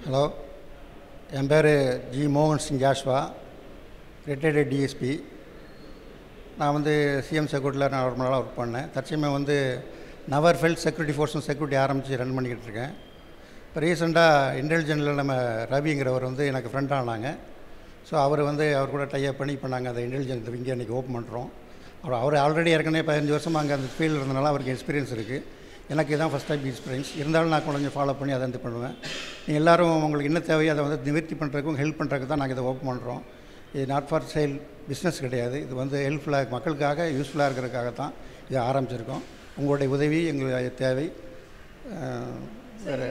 hello என் பேர் G மோகன் Singh Joshua retired DSP நான் வந்து சிஎம் செக்யூரிட்டியில் நான் ரொம்ப நாளாக ஒர்க் பண்ணேன் தற்சமயம் வந்து நவர் ஃபெல்ட் செக்யூரிட்டி ஃபோர்ஸும் செக்யூரிட்டி ஆரம்பித்து ரன் பண்ணிக்கிட்டு இருக்கேன் இப்போ ரீசெண்டாக இன்டெலிஜென்ட்டில் நம்ம ரவிங்கிறவர் வந்து எனக்கு ஃப்ரெண்ட் ஆனாங்க ஸோ அவர் வந்து அவர் கூட டைப் பண்ணி இப்போ நாங்கள் அந்த இன்டெலிஜென்ட் விங்கை இன்றைக்கி ஓப்பன் பண்ணுறோம் அவர் அவர் ஆல்ரெடி ஏற்கனவே பதினஞ்சு வருஷமாக அங்கே அந்த ஃபீல்டில் இருந்தனால அவருக்கு எக்ஸ்பீரியன்ஸ் இருக்குது எனக்கு இதான் ஃபஸ்ட் டைம் எக்ஸ்பீரியன்ஸ் இருந்தாலும் நான் கொஞ்சம் ஃபாலோ பண்ணி அதை வந்து பண்ணுவேன் நீங்கள் எல்லோரும் உங்களுக்கு என்ன தேவையோ அதை வந்து நிவர்த்தி பண்ணுறதுக்கும் ஹெல்ப் பண்ணுறதுக்கு தான் நாங்கள் இதை ஓப்பன் பண்ணுறோம் இது நாட் ஃபார் சேல் பிஸ்னஸ் கிடையாது இது வந்து ஹெல்ப்ஃபுல்லாக மக்களுக்காக யூஸ்ஃபுல்லாக இருக்கிறதுக்காக தான் இதை ஆரம்பிச்சிருக்கோம் உங்களுடைய உதவி எங்களுக்கு தேவை அஹ், வேறு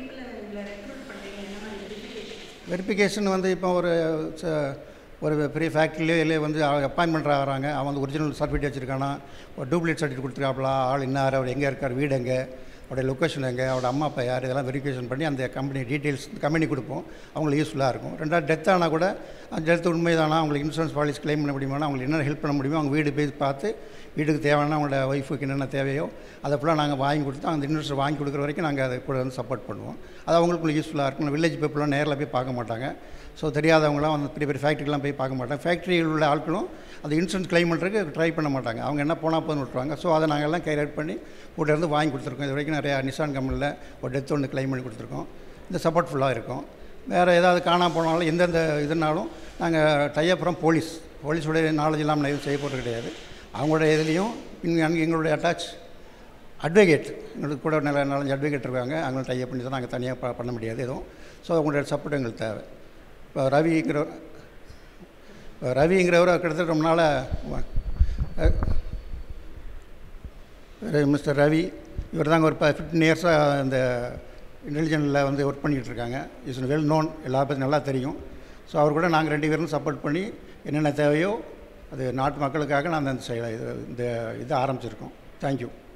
வெரிஃபிகேஷன் வந்து இப்போ ஒரு ச- ஒரு பெரிய ஃபேக்ட்ரிலேயோ இல்லை வந்து அப்பாயின்மெண்ட் ஆகிறாங்க அவன் வந்து ஒரிஜினல் சர்டிஃபிகேட் வச்சுருக்கானா ஒரு டூப்ளிகேட் சர்டிஃபிகேட் கொடுத்துருக்காப்ல ஆள் இன்னார் அவர் எங்கே இருக்கார் வீடு எங்கே அவருடைய லொக்கேஷன் எங்கே அவரோட அம்மா அப்பா யார் இதெல்லாம் வெரிஃபிகேஷன் பண்ணி அந்த கம்பெனி டீட்டெயில்ஸ் கம்பெனி கொடுப்போம் அவங்களுக்கு யூஸ்ஃபுல்லாக இருக்கும் ரெண்டாவது டெத் ஆனால் கூட அந்த டெத் உண்மைதானா அவங்களுக்கு இன்சூரன்ஸ் பாலிசி க்ளைம் பண்ண முடியுமானா அவங்களுக்கு என்ன ஹெல்ப் பண்ண முடியுமோ அவங்க வீடு போய் பார்த்து வீட்டுக்கு தேவையான அவங்களோட ஒய்ஃபுக்கு என்னென்ன தேவையோ அதை ஃபுல்லாக நாங்கள் வாங்கி கொடுத்து அந்த இன்வெஸ்டர் வாங்கி கொடுக்குற வரைக்கும் நாங்கள் அதை கூட வந்து சப்போர்ட் பண்ணுவோம் அது அவங்களுக்கு யூஸ்ஃபுல்லாக இருக்கும் வில்லேஜ் பீப்புளாம் நேரில் போய் பார்க்க மாட்டாங்க ஸோ தெரியாதவங்களாம் வந்து பெரிய பெரிய ஃபேக்ட்ரிக்கெலாம் போய் பார்க்க மாட்டாங்க ஃபேக்ட்ரியில் உள்ள ஆட்களும் அந்த இன்சூரன்ஸ் க்ளைம் பண்ணுறதுக்கு ட்ரை பண்ண மாட்டாங்க அவங்க என்ன போனால் போதும் விட்டுருவாங்க ஸோ அதை நாங்கள் எல்லாம் கைரேட் பண்ணி கூட இருந்து வாங்கி கொடுத்துருக்கோம் இது வரைக்கும் நிறையா நிசான் கம்பெனியில் ஒரு டெத் ஒன்று க்ளைம் பண்ணி கொடுத்துருக்கோம் இந்த சப்போர்ட் ஃபுல்லாக இருக்கும் வேறு ஏதாவது காணாம போனாலும் எந்தெந்த இதுனாலும் நாங்கள் டையப்புறம் போலீஸ் போலீஸுடைய நாலேஜ் இல்லாமல் எதுவும் செய்ய போகிறது கிடையாது அவங்களோட இதுலேயும் இங்கே அங்கே எங்களுடைய அட்டாச் அட்வொகேட் எங்களுக்கு கூட நல்ல நாலஞ்சு அட்வொகேட் இருக்காங்க அவங்கள டைப் பண்ணி தான் நாங்கள் தனியாக ப- பண்ண முடியாது எதுவும் ஸோ அவங்களுடைய சப்போர்ட் எங்களுக்கு தேவை இப்போ ரவிங்கிற இப்போ ரவிங்கிறவர் கிட்டத்தட்ட ரொம்ப நாளாக மிஸ்டர் ரவி இவர் தாங்க ஒரு ஃபிஃப்டீன் இயர்ஸாக இந்த இன்டெலிஜென்ட்டில் வந்து ஒர்க் பண்ணிகிட்டு இருக்காங்க இஸ் வெல் நோன் எல்லா பற்றி நல்லா தெரியும் ஸோ அவர் கூட நாங்கள் ரெண்டு பேரும் சப்போர்ட் பண்ணி என்னென்ன தேவையோ அது நாட்டு மக்களுக்காக நான் அந்த செயலை இது இந்த இதை ஆரம்பிச்சிருக்கோம் தேங்க்யூ